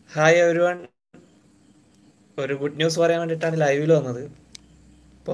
hi everyone ഒരു good news പറയാൻ വേണ്ടിയിട്ടാണ് ലൈവിൽ വന്നത് ഇപ്പോൾ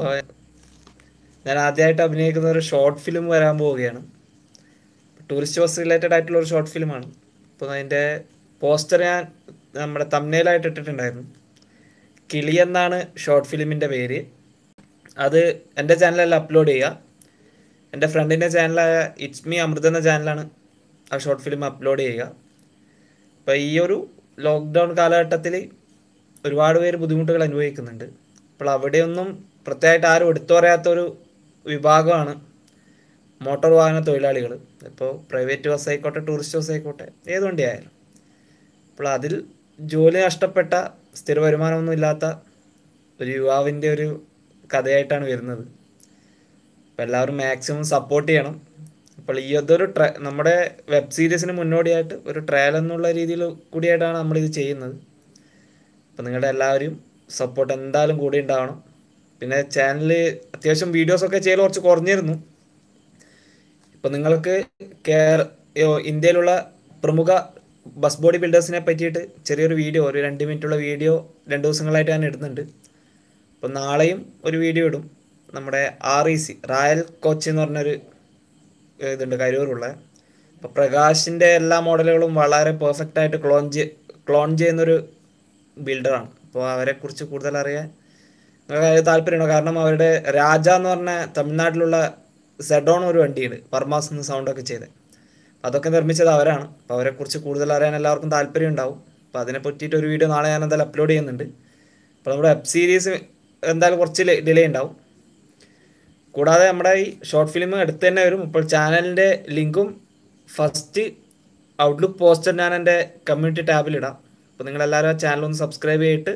ഞാൻ ആദ്യമായിട്ട് അഭിനയിക്കുന്ന ഒരു ഷോർട്ട് ഫിലിം വരാൻ പോവുകയാണ് ടൂറിസ്റ്റ് ബസ് റിലേറ്റഡ് ആയിട്ടുള്ള ഒരു ഷോർട്ട് ഫിലിമാണ് അപ്പോൾ അതിൻ്റെ പോസ്റ്റർ ഞാൻ നമ്മുടെ തമ്നയിലായിട്ട് ഇട്ടിട്ടുണ്ടായിരുന്നു കിളി എന്നാണ് ഷോർട്ട് ഫിലിമിൻ്റെ പേര് അത് എൻ്റെ ചാനലിൽ അപ്ലോഡ് ചെയ്യുക എൻ്റെ ഫ്രണ്ടിൻ്റെ ചാനലായ ഇറ്റ്സ് മീ അമൃത് എന്ന ചാനലാണ് ആ ഷോർട്ട് ഫിലിം അപ്ലോഡ് ചെയ്യുക അപ്പോൾ ഈ ഒരു ലോക്ക്ഡൗൺ കാലഘട്ടത്തിൽ ഒരുപാട് പേര് ബുദ്ധിമുട്ടുകൾ അനുഭവിക്കുന്നുണ്ട് അപ്പോൾ അവിടെയൊന്നും പ്രത്യേകമായിട്ട് ആരും എടുത്തു പറയാത്തൊരു വിഭാഗമാണ് മോട്ടോർ വാഹന തൊഴിലാളികൾ ഇപ്പോൾ പ്രൈവറ്റ് ബസ് ആയിക്കോട്ടെ ടൂറിസ്റ്റ് ബസ് ആയിക്കോട്ടെ ഏത് വണ്ടിയായാലും അപ്പോൾ അതിൽ ജോലി നഷ്ടപ്പെട്ട സ്ഥിര വരുമാനമൊന്നും ഇല്ലാത്ത ഒരു യുവാവിൻ്റെ ഒരു കഥയായിട്ടാണ് വരുന്നത് അപ്പോൾ എല്ലാവരും മാക്സിമം സപ്പോർട്ട് ചെയ്യണം അപ്പോൾ ഈ അതൊരു ട്ര നമ്മുടെ വെബ് സീരീസിന് മുന്നോടിയായിട്ട് ഒരു ട്രയൽ എന്നുള്ള രീതിയിൽ കൂടിയായിട്ടാണ് നമ്മളിത് ചെയ്യുന്നത് അപ്പോൾ നിങ്ങളുടെ എല്ലാവരും സപ്പോർട്ട് എന്തായാലും കൂടി ഉണ്ടാവണം പിന്നെ ചാനൽ അത്യാവശ്യം വീഡിയോസൊക്കെ ചെയ്യൽ കുറച്ച് കുറഞ്ഞിരുന്നു ഇപ്പം നിങ്ങൾക്ക് കേര യോ- ഇന്ത്യയിലുള്ള പ്രമുഖ ബസ് ബോഡി ബിൽഡേഴ്സിനെ പറ്റിയിട്ട് ചെറിയൊരു വീഡിയോ ഒരു രണ്ട് മിനിറ്റുള്ള വീഡിയോ രണ്ട് ദിവസങ്ങളായിട്ട് ഞാൻ ഇടുന്നുണ്ട് അപ്പം നാളെയും ഒരു വീഡിയോ ഇടും നമ്മുടെ R E C royal coach എന്ന് പറഞ്ഞൊരു ഏഹ്, ഇതുണ്ട് കരൂറുള്ള അപ്പോൾ പ്രകാശിൻ്റെ എല്ലാ മോഡലുകളും വളരെ പെർഫെക്റ്റ് ആയിട്ട് ക്ലോൺ ചെയ് ക്ലോൺ ചെയ്യുന്നൊരു ബിൽഡറാണ് അപ്പോൾ അവരെക്കുറിച്ച് കൂടുതൽ അറിയാൻ നിങ്ങൾക്ക് താല്പര്യമുണ്ടോ കാരണം അവരുടെ രാജ എന്ന് പറഞ്ഞ തമിഴ്നാട്ടിലുള്ള സെഡോൺ ഒരു വണ്ടിയുണ്ട് പർമാസ് എന്ന് സൗണ്ടൊക്കെ ചെയ്ത് അതൊക്കെ നിർമ്മിച്ചത് അവരാണ് അപ്പോൾ അവരെക്കുറിച്ച് കൂടുതൽ അറിയാൻ എല്ലാവർക്കും താല്പര്യം ഉണ്ടാവും അപ്പോൾ അതിനെ പറ്റിയിട്ട് ഒരു വീഡിയോ നാളെ ഞാൻ എന്തായാലും അപ്ലോഡ് ചെയ്യുന്നുണ്ട് അപ്പോൾ നമ്മുടെ വെബ് സീരീസ് എന്തായാലും കുറച്ച് ഡിലേ ഉണ്ടാവും കൂടാതെ നമ്മുടെ ഈ ഷോർട്ട് ഫിലിം അടുത്ത് തന്നെ വരും ഇപ്പോൾ ചാനലിൻ്റെ ലിങ്കും ഫസ്റ്റ് ഔട്ട്ലുക്ക് പോസ്റ്റർ ഞാൻ എൻ്റെ കമ്മ്യൂണിറ്റി ടാബിലിടാം അപ്പോൾ നിങ്ങളെല്ലാവരും ആ ചാനൽ ഒന്ന് സബ്സ്ക്രൈബ് ചെയ്തിട്ട്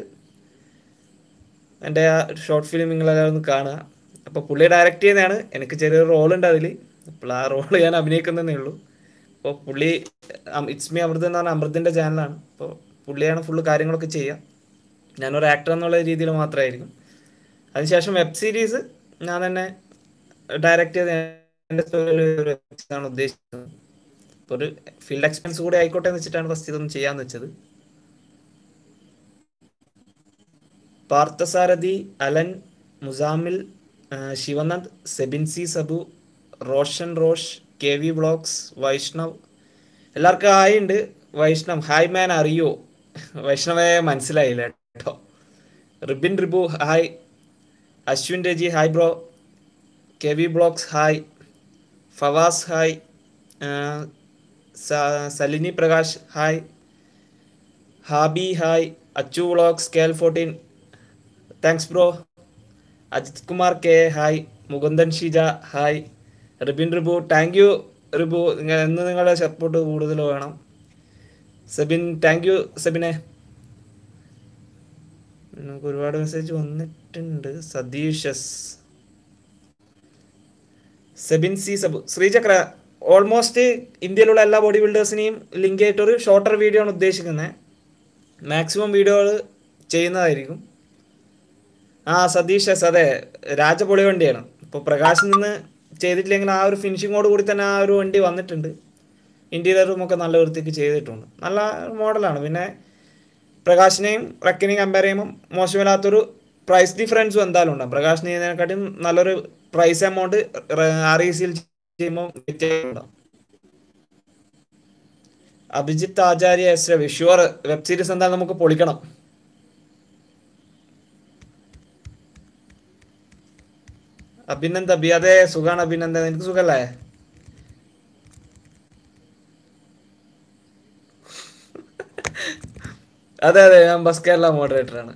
എൻ്റെ ആ ഷോർട്ട് ഫിലിം നിങ്ങളെല്ലാവരും ഒന്ന് കാണുക അപ്പോൾ പുള്ളി ഡയറക്റ്റ് ചെയ്യുന്നതാണ് എനിക്ക് ചെറിയൊരു റോളുണ്ട് അതിൽ അപ്പോൾ ആ റോള് ഞാൻ അഭിനയിക്കുന്നതേ ഉള്ളൂ അപ്പോൾ പുള്ളി ഇറ്റ്സ് മീ അമൃത് എന്ന് പറഞ്ഞ അമൃതിൻ്റെ ചാനലാണ് അപ്പോൾ പുള്ളിയാണ് ഫുള്ള് കാര്യങ്ങളൊക്കെ ചെയ്യുക ഞാനൊരു ആക്ടർ എന്നുള്ള രീതിയിൽ മാത്രമായിരിക്കും അതിനുശേഷം വെബ് സീരീസ് ഞാൻ തന്നെ ഡയറക്റ്റ് ചെയ്ത് എൻ്റെ ഒരു ആണ് ഉദ്ദേശിക്കുന്നത് അപ്പോൾ ഒരു ഫീൽഡ് എക്സ്പെൻസ് കൂടി ആയിക്കോട്ടെ എന്ന് വെച്ചിട്ടാണ് ഫസ്റ്റ് ഇതൊന്നും ചെയ്യാന്ന് വെച്ചത് പാർത്ഥസാരഥി അലൻ മുസാമിൽ ആ, Sivanand Sebin C Sabu Roshan Rosh K V blogs Vaishnav എല്ലാവർക്കും ഹായ് ഉണ്ട് വൈഷ്ണവ് ഹായ് മാൻ അറിയോ വൈഷ്ണവെ മനസ്സിലായില്ല കേട്ടോ Ribin Ribu hi Ashwin Raji hi bro K V blogs hi Fawaz hi ആ, സ- Salini Prakash hi Habi hi Achu vlogs K L fourteen thanks bro Ajith Kumar K hi Mukundan Shija hi Ribin Ribu thank you Ribu നിങ്ങൾ എന്ന് നിങ്ങളുടെ സപ്പോർട്ട് കൂടുതൽ വേണം സെബിൻ താങ്ക് യു സെബിനെ നമുക്ക് ഒരുപാട് മെസ്സേജ് വന്നിട്ടുണ്ട് സതീഷസ് സെബിൻ സി സബു ശ്രീചക്ര ഓൾമോസ്റ്റ് ഇന്ത്യയിലുള്ള എല്ലാ ബോഡി ബിൽഡേഴ്സിനെയും ലിങ്ക് ആയിട്ട് ഒരു ഷോർട്ടർ വീഡിയോ ആണ് ഉദ്ദേശിക്കുന്നത് മാക്സിമം വീഡിയോകൾ ചെയ്യുന്നതായിരിക്കും ആ സതീഷ് അതെ രാജപൊളി വണ്ടിയാണ് ഇപ്പോൾ പ്രകാശിൽ നിന്ന് ചെയ്തിട്ടില്ലെങ്കിൽ ആ ഒരു ഫിനിഷിങ്ങോട് കൂടി തന്നെ ആ ഒരു വണ്ടി വന്നിട്ടുണ്ട് ഇൻറ്റീരിയറും ഒക്കെ നല്ല വൃത്തിക്ക് ചെയ്തിട്ടുണ്ട് നല്ല മോഡലാണ് പിന്നെ പ്രകാശിനെയും റക്കിനെയും കമ്പയർ ചെയ്യുമ്പോൾ മോശമില്ലാത്തൊരു പ്രൈസ് ഡിഫറൻസും എന്തായാലും ഉണ്ടാകും പ്രകാശിന് ചെയ്യുന്നതിനെക്കാട്ടും നല്ലൊരു പ്രൈസ് എമൗണ്ട് ആർ ഇ സിയിൽ ചെയ്യുമ്പോൾ വ്യത്യാസമുണ്ടാകും Abhijith Acharya S Ravi sure web series എന്തായാലും നമുക്ക് പൊളിക്കണം അഭിനന്ദ് അഭി അതെ സുഖാണ് അഭിനന്ദൻ എനിക്ക് സുഖല്ലേ അതെ അതെ ഞാൻ ബസ് കേരള മോഡറേറ്ററാണ്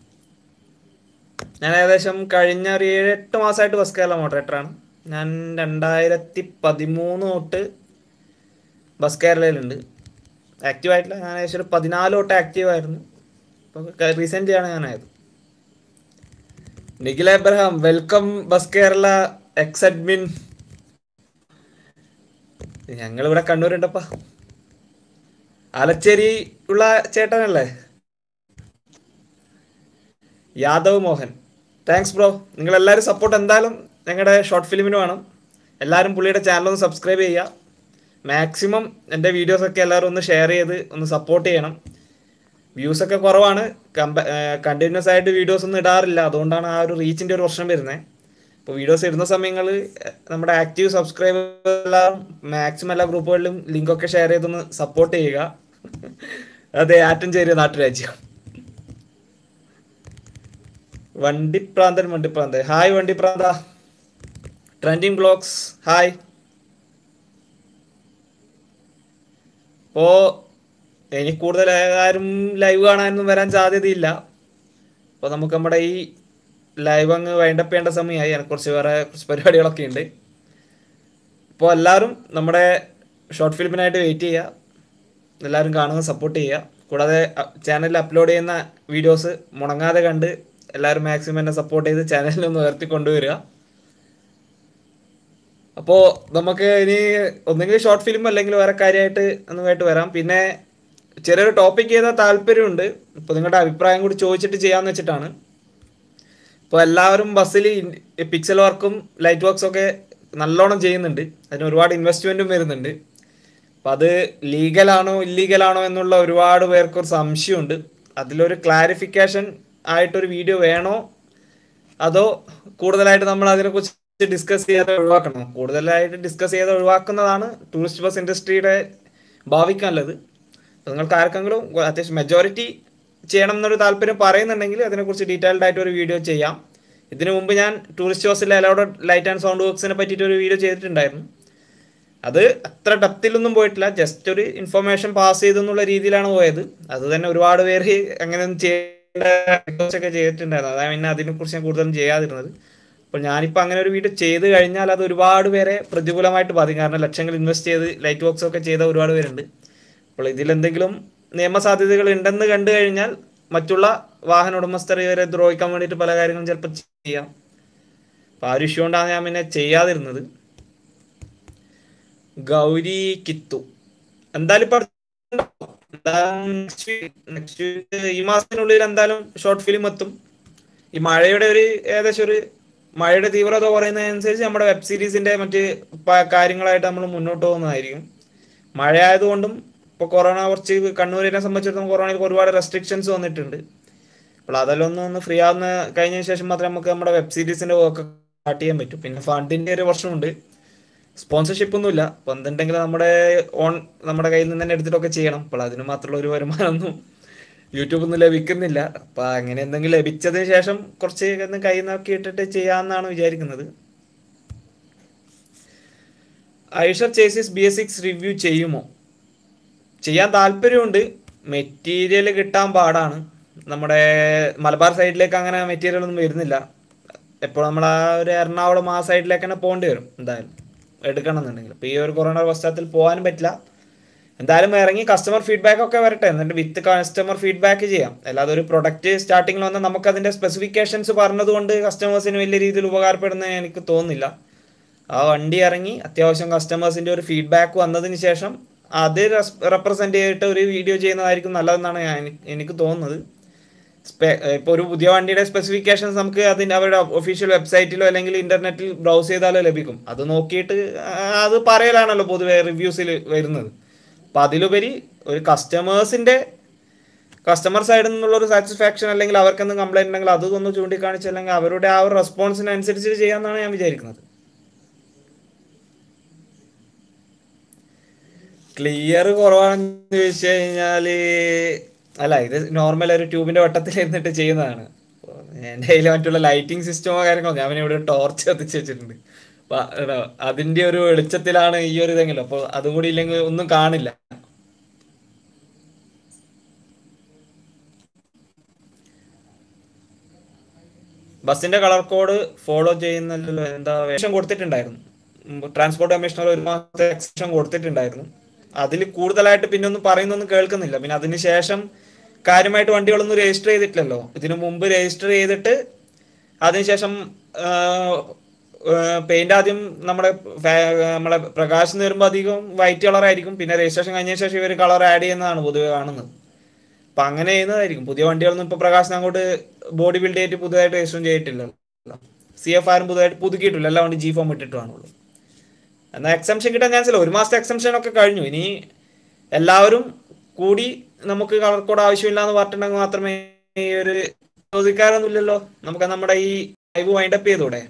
ഞാൻ ഏകദേശം കഴിഞ്ഞ ഒരു ഏഴ് എട്ട് മാസമായിട്ട് ബസ് കേരള മോഡറേറ്ററാണ് ഞാൻ രണ്ടായിരത്തി പതിമൂന്ന് തൊട്ട് ബസ് കേരളയിലുണ്ട് ആക്റ്റീവ് ആയിട്ടില്ല ഞാൻ ഏകദേശം ഒരു പതിനാല് തൊട്ട് ആക്റ്റീവ് ആയിരുന്നു ഇപ്പോൾ റീസെൻ്റ് ആണ് ഞാനായത് Nikhil Abraham welcome bus Kerala X admin ഞങ്ങൾ ഇവിടെ കണ്ണൂരുണ്ടപ്പാ ആലച്ചേരി ഉള്ള ചേട്ടനല്ലേ യാദവ് മോഹൻ താങ്ക്സ് ബ്രോ നിങ്ങൾ എല്ലാവരും സപ്പോർട്ട് എന്തായാലും ഞങ്ങളുടെ ഷോർട്ട് ഫിലിമിന് വേണം എല്ലാവരും പുള്ളിയുടെ ചാനൽ ഒന്ന് സബ്സ്ക്രൈബ് ചെയ്യുക മാക്സിമം എൻ്റെ വീഡിയോസൊക്കെ എല്ലാവരും ഒന്ന് ഷെയർ ചെയ്ത് ഒന്ന് സപ്പോർട്ട് ചെയ്യണം വ്യൂസ് ഒക്കെ കുറവാണ് കണ്ടിന്യൂസ് ആയിട്ട് വീഡിയോസ് ഒന്നും ഇടാറില്ല അതുകൊണ്ടാണ് ആ ഒരു റീച്ചിൻ്റെ ഒരു പ്രശ്നം വരുന്നത് ഇപ്പോൾ വീഡിയോസ് ഇടുന്ന സമയങ്ങളിൽ നമ്മുടെ ആക്റ്റീവ് സബ്സ്ക്രൈബേഴ്സ് എല്ലാം മാക്സിമം എല്ലാ ഗ്രൂപ്പുകളിലും ലിങ്കൊക്കെ ഷെയർ ചെയ്തൊന്ന് സപ്പോർട്ട് ചെയ്യുക അതെ ആറ്റഞ്ചേരി നാട്ടുരാജ്യം വണ്ടിപ്രാന്തൻ വണ്ടിപ്രാന്തൻ ഹായ് വണ്ടിപ്രാന്ത ട്രെൻഡിങ് ബ്ലോഗ്സ് ഹായ് ഇപ്പോ ഇനി കൂടുതൽ ആരും ലൈവ് കാണാനൊന്നും വരാൻ സാധ്യതയില്ല അപ്പോൾ നമുക്ക് നമ്മുടെ ഈ ലൈവ് അങ്ങ് വൈൻഡപ്പ് ചെയ്യേണ്ട സമയമായി എനിക്ക് കുറച്ച് വേറെ കുറച്ച് പരിപാടികളൊക്കെ ഉണ്ട് ഇപ്പോൾ എല്ലാവരും നമ്മുടെ ഷോർട്ട് ഫിലിമിനായിട്ട് വെയിറ്റ് ചെയ്യുക എല്ലാവരും കാണുക സപ്പോർട്ട് ചെയ്യുക കൂടാതെ ചാനലിൽ അപ്ലോഡ് ചെയ്യുന്ന വീഡിയോസ് മുടങ്ങാതെ കണ്ട് എല്ലാവരും മാക്സിമം എന്നെ സപ്പോർട്ട് ചെയ്ത് ചാനലിൽ ഒന്ന് ഉയർത്തി കൊണ്ടുവരിക അപ്പോൾ നമുക്ക് ഇനി ഒന്നെങ്കിൽ ഷോർട്ട് ഫിലിം അല്ലെങ്കിൽ വേറെ കാര്യമായിട്ട് ഒന്നുമായിട്ട് വരാം പിന്നെ ചെറിയൊരു ടോപ്പിക് ചെയ്താൽ താല്പര്യമുണ്ട് ഇപ്പോൾ നിങ്ങളുടെ അഭിപ്രായം കൂടി ചോദിച്ചിട്ട് ചെയ്യാമെന്ന് വെച്ചിട്ടാണ് ഇപ്പോൾ എല്ലാവരും ബസ്സിൽ പിക്സൽ വർക്കും ലൈറ്റ് വർക്ക്സും ഒക്കെ നല്ലോണം ചെയ്യുന്നുണ്ട് അതിന് ഒരുപാട് ഇൻവെസ്റ്റ്മെൻറ്റും വരുന്നുണ്ട് അപ്പം അത് ലീഗലാണോ ഇല്ലീഗലാണോ എന്നുള്ള ഒരുപാട് പേർക്ക് ഒരു സംശയമുണ്ട് അതിലൊരു ക്ലാരിഫിക്കേഷൻ ആയിട്ടൊരു വീഡിയോ വേണോ അതോ കൂടുതലായിട്ട് നമ്മൾ അതിനെക്കുറിച്ച് ഡിസ്കസ് ചെയ്യാതെ ഒഴിവാക്കണം കൂടുതലായിട്ട് ഡിസ്കസ് ചെയ്ത് ഒഴിവാക്കുന്നതാണ് ടൂറിസ്റ്റ് ബസ് ഇൻഡസ്ട്രിയുടെ ഭാവിക്ക് നല്ലത് അപ്പോൾ നിങ്ങൾക്ക് ആർക്കെങ്കിലും അത്യാവശ്യം മെജോറിറ്റി ചെയ്യണം എന്നൊരു താല്പര്യം പറയുന്നുണ്ടെങ്കിൽ അതിനെക്കുറിച്ച് ഡീറ്റെയിൽഡ് ആയിട്ട് ഒരു വീഡിയോ ചെയ്യാം ഇതിനു മുമ്പ് ഞാൻ ടൂറിസ്റ്റ് ബസ്സിലെ അലൗഡ് ലൈറ്റ് ആൻഡ് സൗണ്ട് വർക്ക്സിനെ പറ്റിയിട്ട് ഒരു വീഡിയോ ചെയ്തിട്ടുണ്ടായിരുന്നു അത് അത്ര ഡെപ്തിലൊന്നും പോയിട്ടില്ല ജസ്റ്റ് ഒരു ഇൻഫർമേഷൻ പാസ് ചെയ്തെന്നുള്ള രീതിയിലാണ് പോയത് അത് തന്നെ ഒരുപാട് പേര് അങ്ങനെയൊന്നും ചെയ്യേണ്ട ഒക്കെ ചെയ്തിട്ടുണ്ടായിരുന്നു അതാണ് പിന്നെ അതിനെക്കുറിച്ച് ഞാൻ കൂടുതലും ചെയ്യാതിരുന്നത് അപ്പോൾ ഞാനിപ്പോൾ അങ്ങനെ ഒരു വീഡിയോ ചെയ്ത് കഴിഞ്ഞാൽ അത് ഒരുപാട് പേരെ പ്രതികൂലമായിട്ട് ബാധിക്കും കാരണം ലക്ഷങ്ങൾ ഇൻവെസ്റ്റ് ചെയ്ത് ലൈറ്റ് വർക്ക്സ് ഒക്കെ ചെയ്ത ഒരുപാട് പേരുണ്ട് അപ്പോൾ ഇതിലെന്തെങ്കിലും നിയമസാധ്യതകൾ ഉണ്ടെന്ന് കണ്ടു കഴിഞ്ഞാൽ മറ്റുള്ള വാഹന ഉടമസ്ഥർ ഇവരെ ദ്രോഹിക്കാൻ വേണ്ടിയിട്ട് പല കാര്യങ്ങളും ചിലപ്പോൾ ചെയ്യാം അപ്പോൾ ആ ഒരു ഇഷ്യൂ കൊണ്ടാണ് ഞാൻ പിന്നെ ചെയ്യാതിരുന്നത് ഗൗരി കിത്തു എന്തായാലും ഇപ്പൊ നെക്സ്റ്റ് വീക്ക് ഈ മാസത്തിനുള്ളിൽ എന്തായാലും ഷോർട്ട് ഫിലിം എത്തും ഈ മഴയുടെ ഒരു ഏകദേശം ഒരു മഴയുടെ തീവ്രത കുറയുന്നതനുസരിച്ച് നമ്മുടെ വെബ് സീരീസിന്റെ മറ്റ് പ- കാര്യങ്ങളായിട്ട് നമ്മൾ മുന്നോട്ട് പോകുന്നതായിരിക്കും മഴ ആയതുകൊണ്ടും ഇപ്പോൾ കൊറോണ കുറച്ച് കണ്ണൂരിനെ സംബന്ധിച്ചിടത്തോളം കൊറോണയിൽ ഒരുപാട് റെസ്ട്രിക്ഷൻസ് വന്നിട്ടുണ്ട് അപ്പോൾ അതെല്ലാം ഒന്ന് ഒന്ന് ഫ്രീ ആവുന്ന കഴിഞ്ഞതിന് ശേഷം മാത്രമേ നമുക്ക് നമ്മുടെ വെബ് സീരീസിന്റെ വർക്ക് സ്റ്റാർട്ട് ചെയ്യാൻ പറ്റും പിന്നെ ഫണ്ടിന്റെ ഒരു പ്രശ്നമുണ്ട് സ്പോൺസർഷിപ്പ് ഒന്നുമില്ല അപ്പോൾ എന്തുണ്ടെങ്കിൽ നമ്മുടെ ഓൺ നമ്മുടെ കയ്യിൽ നിന്ന് തന്നെ എടുത്തിട്ടൊക്കെ ചെയ്യണം അപ്പോൾ അതിന് മാത്രമുള്ള ഒരു വരുമാനമൊന്നും യൂട്യൂബിൽ നിന്ന് ലഭിക്കുന്നില്ല അപ്പോൾ അങ്ങനെ എന്തെങ്കിലും ലഭിച്ചതിന് ശേഷം കുറച്ച് ഒന്ന് കയ്യിൽ നിന്നൊക്കെ ഇട്ടിട്ട് ചെയ്യാമെന്നാണ് വിചാരിക്കുന്നത് Eicher chassis B S six review ചെയ്യുമോ ചെയ്യാൻ താല്പര്യമുണ്ട് മെറ്റീരിയൽ കിട്ടാൻ പാടാണ് നമ്മുടെ മലബാർ സൈഡിലേക്ക് അങ്ങനെ മെറ്റീരിയൽ ഒന്നും വരുന്നില്ല എപ്പോൾ നമ്മൾ ആ ഒരു എറണാകുളം ആ സൈഡിലേക്ക് തന്നെ പോകേണ്ടി വരും എന്തായാലും എടുക്കണം എന്നുണ്ടെങ്കിൽ ഇപ്പോൾ ഈ ഒരു കൊറോണ പശ്ചാത്തലത്തിൽ പോകാനും പറ്റില്ല എന്തായാലും ഇറങ്ങി കസ്റ്റമർ ഫീഡ്ബാക്ക് ഒക്കെ വരട്ടെ എന്നിട്ട് വിത്ത് കസ്റ്റമർ ഫീഡ്ബാക്ക് ചെയ്യാം അല്ലാതെ ഒരു പ്രൊഡക്റ്റ് സ്റ്റാർട്ടിങ്ങിൽ വന്ന് നമുക്ക് അതിന്റെ സ്പെസിഫിക്കേഷൻസ് പറഞ്ഞതുകൊണ്ട് കസ്റ്റമേഴ്സിന് വലിയ രീതിയിൽ ഉപകാരപ്പെടുന്ന എനിക്ക് തോന്നുന്നില്ല ആ വണ്ടി ഇറങ്ങി അത്യാവശ്യം കസ്റ്റമേഴ്സിന്റെ ഒരു ഫീഡ്ബാക്ക് വന്നതിന് ശേഷം അത് റെപ്രസെന്റ് ചെയ്തിട്ട് ഒരു വീഡിയോ ചെയ്യുന്നതായിരിക്കും നല്ലതെന്നാണ് ഞാൻ എനിക്ക് എനിക്ക് തോന്നുന്നത് ഇപ്പോൾ ഒരു പുതിയ വണ്ടിയുടെ സ്പെസിഫിക്കേഷൻസ് നമുക്ക് അതിൻ്റെ അവരുടെ ഒഫീഷ്യൽ വെബ്സൈറ്റിലോ അല്ലെങ്കിൽ ഇന്റർനെറ്റിൽ ബ്രൗസ് ചെയ്താലോ ലഭിക്കും അത് നോക്കിയിട്ട് ആ, അത് പറയലാണല്ലോ പൊതുവെ റിവ്യൂസിൽ വരുന്നത് അപ്പം അതിലുപരി ഒരു കസ്റ്റമേഴ്സിന്റെ കസ്റ്റമർ സൈഡിൽ നിന്നുള്ള ഒരു സാറ്റിസ്ഫാക്ഷൻ അല്ലെങ്കിൽ അവർക്ക് എന്തെങ്കിലും കംപ്ലൈന്റ് ഉണ്ടെങ്കിൽ അതൊന്ന് ചൂണ്ടിക്കാണിച്ച് അല്ലെങ്കിൽ അവരുടെ ആ ഒരു റെസ്പോൺസിനനുസരിച്ച് ചെയ്യാമെന്നാണ് ഞാൻ വിചാരിക്കുന്നത് ക്ലിയർ കുറവാണെന്ന് ചോദിച്ചു കഴിഞ്ഞാല് അല്ല ഇത് നോർമൽ ഒരു ട്യൂബിന്റെ വട്ടത്തിൽ ഇരുന്നിട്ട് ചെയ്യുന്നതാണ് അപ്പൊ എന്റെ കയ്യിൽ മറ്റുള്ള ലൈറ്റിംഗ് സിസ്റ്റമോ കാര്യങ്ങളോ ഞാൻ പിന്നെ ഇവിടെ ടോർച്ച് കത്തിച്ച് വെച്ചിട്ടുണ്ട് അപ്പൊ എടാ, അതിന്റെ ഒരു വെളിച്ചത്തിലാണ് ഈ ഒരു ഇതെങ്കിലും അപ്പൊ അതും കൂടി ഇല്ലെങ്കിൽ ഒന്നും കാണില്ല ബസിന്റെ കളർ കോഡ് ഫോളോ ചെയ്യുന്നല്ലോ എന്താ വേഷം കൊടുത്തിട്ടുണ്ടായിരുന്നു ട്രാൻസ്പോർട്ട് കമ്മീഷണർ ഒരു മാസത്തെ എക്സെപ്ഷൻ കൊടുത്തിട്ടുണ്ടായിരുന്നു അതിൽ കൂടുതലായിട്ട് പിന്നെ ഒന്നും പറയുന്നൊന്നും കേൾക്കുന്നില്ല പിന്നെ അതിനുശേഷം കാര്യമായിട്ട് വണ്ടികളൊന്നും രജിസ്റ്റർ ചെയ്തിട്ടില്ലല്ലോ ഇതിനു മുമ്പ് രജിസ്റ്റർ ചെയ്തിട്ട് അതിനുശേഷം പെയിന്റ് ആദ്യം നമ്മുടെ ഫാ- നമ്മളെ പ്രകാശം വരുമ്പോൾ അധികം വൈറ്റ് കളർ ആയിരിക്കും പിന്നെ രജിസ്ട്രേഷൻ കഴിഞ്ഞ ശേഷം ഇവർ കളർ ആഡ് ചെയ്യുന്നതാണ് പൊതുവെ കാണുന്നത് അപ്പൊ അങ്ങനെ ചെയ്യുന്നതായിരിക്കും പുതിയ വണ്ടികളൊന്നും ഇപ്പൊ പ്രകാശം അങ്ങോട്ട് ബോഡി ബിൽഡ് ചെയ്തിട്ട് പുതുതായിട്ട് രജിസ്റ്റർ ചെയ്തിട്ടില്ല സി എഫ് ആരും പുതുതായിട്ട് പുതുക്കിയിട്ടില്ല എല്ലാ വണ്ടി ജി ഫോം ഇട്ടിട്ടുമാണുള്ളൂ എന്നാൽ എക്സംഷൻ കിട്ടാൻ ചാൻസ് ഇല്ല ഒരു മാസത്തെ എക്സംഷൻ ഒക്കെ കഴിഞ്ഞു ഇനി എല്ലാവരും കൂടി നമുക്ക് കളർ കോഡ് ആവശ്യമില്ല എന്ന് പറഞ്ഞിട്ടുണ്ടെങ്കിൽ മാത്രമേ ഈ ഒരു ചോദിക്കാറൊന്നുമില്ലല്ലോ നമുക്ക് നമ്മുടെ ഈ ലൈവ് വൈൻഡപ്പ് ചെയ്തൂടെ